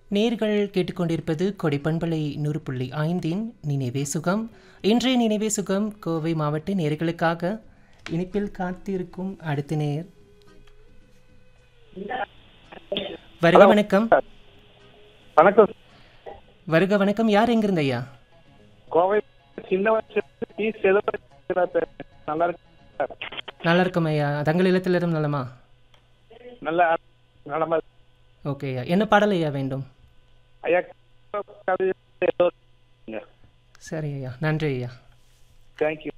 நேர்கள் கேட்டுக்கொண்டிருப்பது கொடைப்பண்பலை நூறு புள்ளி ஐந்தின் நினைவே சுகம் இன்றைய நினைவே சுகம் கோவை மாவட்ட நேர்களுக்காக இனிப்பில் காத்திருக்கும் அடுத்த நேர் வருக வணக்கம் வணக்கம் வருக வணக்கம் யார் எங்கிருந்து ஐயா கோவை சின்ன வயசுல டி செல்வராஜ் சார். நல்லா இருக்கு சார். நல்லா இருக்கும் ஐயா தங்கள் இல்லத்திலிரும் நலமா நல்லா நலமா இருக்கு. ஓகே ஐயா என்ன பாடல் ஐயா வேண்டும் ஐயா கவிதை ஏதோ சரி ஐயா நன்றி ஐயா தேங்க்யூ